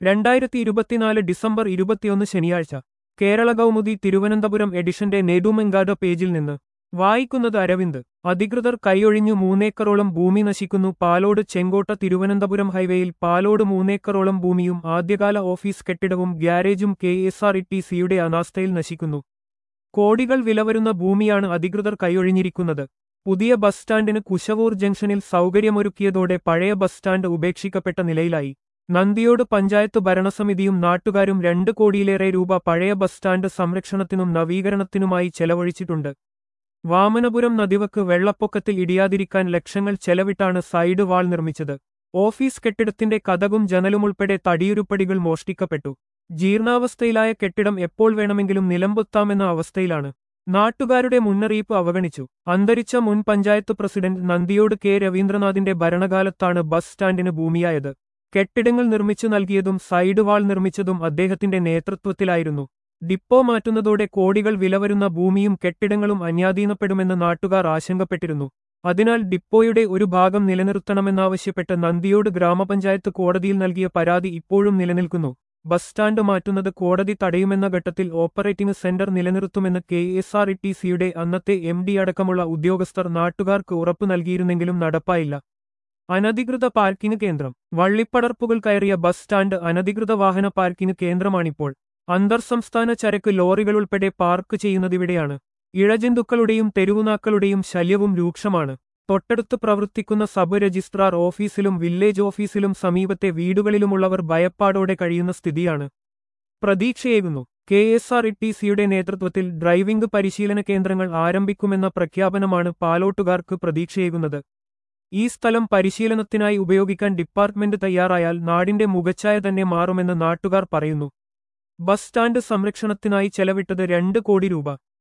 രണ്ടായിരത്തി ഇരുപത്തിനാല് ഡിസംബർ ഇരുപത്തിയൊന്ന് ശനിയാഴ്ച കേരള കൗമുദി തിരുവനന്തപുരം എഡിഷന്റെ നെടുമെങ്കാട് പേജിൽ നിന്ന് വായിക്കുന്നത് അരവിന്ദ് അധികൃതർ കൈയൊഴിഞ്ഞു മൂന്നേക്കറോളം ഭൂമി നശിക്കുന്നു പാലോട് ചെങ്കോട്ട തിരുവനന്തപുരം ഹൈവേയിൽ പാലോട് മൂന്നേക്കറോളം ഭൂമിയും ആദ്യകാല ഓഫീസ് കെട്ടിടവും ഗ്യാരേജും കെ എസ് ആർ ടി സിയുടെ അനാസ്ഥയിൽ നശിക്കുന്നു കോടികൾ വിലവരുന്ന ഭൂമിയാണ് അധികൃതർ കൈയൊഴിഞ്ഞിരിക്കുന്നത് പുതിയ ബസ് സ്റ്റാൻഡിന് കുശവൂർ ജംഗ്ഷനിൽ സൗകര്യമൊരുക്കിയതോടെ പഴയ ബസ് സ്റ്റാൻഡ് ഉപേക്ഷിക്കപ്പെട്ട നിലയിലായി നന്ദിയോട് പഞ്ചായത്ത് ഭരണസമിതിയും നാട്ടുകാരും രണ്ട് കോടിയിലേറെ രൂപ പഴയ ബസ് സ്റ്റാൻഡ് സംരക്ഷണത്തിനും നവീകരണത്തിനുമായി ചെലവഴിച്ചിട്ടുണ്ട് വാമനപുരം നദിവക്ക് വെള്ളപ്പൊക്കത്തിൽ ഇടിയാതിരിക്കാൻ ലക്ഷങ്ങൾ ചെലവിട്ടാണ് സൈഡ് വാൾ നിർമ്മിച്ചത് ഓഫീസ് കെട്ടിടത്തിന്റെ കഥകും ജനലുമുൾപ്പെടെ തടിയുരുപ്പടികൾ മോഷ്ടിക്കപ്പെട്ടു ജീർണാവസ്ഥയിലായ കെട്ടിടം എപ്പോൾ വേണമെങ്കിലും നിലംപൊത്താമെന്ന അവസ്ഥയിലാണ് നാട്ടുകാരുടെ മുന്നറിയിപ്പ് അവഗണിച്ചു അന്തരിച്ച മുൻ പഞ്ചായത്ത് പ്രസിഡന്റ് നന്ദിയോട് കെ രവീന്ദ്രനാഥിന്റെ ഭരണകാലത്താണ് ബസ് സ്റ്റാൻഡിന് ഭൂമിയായത് കെട്ടിടങ്ങൾ നിർമ്മിച്ചു നൽകിയതും സൈഡ് വാൾ നിർമ്മിച്ചതും അദ്ദേഹത്തിന്റെ നേതൃത്വത്തിലായിരുന്നു ഡിപ്പോ മാറ്റുന്നതോടെ കോടികൾ വിലവരുന്ന ഭൂമിയും കെട്ടിടങ്ങളും അന്യാധീനപ്പെടുമെന്ന് നാട്ടുകാർ ആശങ്കപ്പെട്ടിരുന്നു അതിനാൽ ഡിപ്പോയുടെ ഒരു ഭാഗം നിലനിർത്തണമെന്നാവശ്യപ്പെട്ട് നന്ദിയോട് ഗ്രാമപഞ്ചായത്ത് കോടതിയിൽ നൽകിയ പരാതി ഇപ്പോഴും നിലനിൽക്കുന്നു ബസ് സ്റ്റാൻഡ് മാറ്റുന്നത് കോടതി തടയുമെന്ന ഘട്ടത്തിൽ ഓപ്പറേറ്റിംഗ് സെന്റർ നിലനിർത്തുമെന്ന് കെ എസ് ആർ ടി സിയുടെ അന്നത്തെ എം ഡി അടക്കമുള്ള ഉദ്യോഗസ്ഥർ നാട്ടുകാർക്ക് ഉറപ്പു നൽകിയിരുന്നെങ്കിലും നടപ്പായില്ല അനധികൃത പാർക്കിംഗ് കേന്ദ്രം വള്ളിപ്പടർപ്പുകൾ കയറിയ ബസ് സ്റ്റാൻഡ് അനധികൃത വാഹന പാർക്കിംഗ് കേന്ദ്രമാണിപ്പോൾ അന്തർസംസ്ഥാന ചരക്ക് ലോറികൾ ഉൾപ്പെടെ പാർക്ക് ചെയ്യുന്നതിവിടെയാണ് ഇഴജന്തുക്കളുടെയും തെരുവുനാക്കളുടെയും ശല്യവും രൂക്ഷമാണ് തൊട്ടടുത്ത് പ്രവർത്തിക്കുന്ന സബ് രജിസ്ട്രാർ ഓഫീസിലും വില്ലേജ് ഓഫീസിലും സമീപത്തെ വീടുകളിലുമുള്ളവർ ഭയപ്പാടോടെ കഴിയുന്ന സ്ഥിതിയാണ് പ്രതീക്ഷയേകുന്നു കെ എസ് ആർ ടി സിയുടെ നേതൃത്വത്തിൽ ഡ്രൈവിംഗ് പരിശീലന കേന്ദ്രങ്ങൾ ആരംഭിക്കുമെന്ന പ്രഖ്യാപനമാണ് പാലോട്ടുകാർക്ക് പ്രതീക്ഷയേകുന്നത് ഈ സ്ഥലം പരിശീലനത്തിനായി ഉപയോഗിക്കാൻ ഡിപ്പാർട്ട്മെന്റ് തയ്യാറായാൽ നാടിന്റെ മുഖച്ഛായ തന്നെ മാറുമെന്ന് നാട്ടുകാർ പറയുന്നു ബസ് സ്റ്റാൻഡ് സംരക്ഷണത്തിനായി ചെലവിട്ടത് രണ്ട് കോടി രൂപ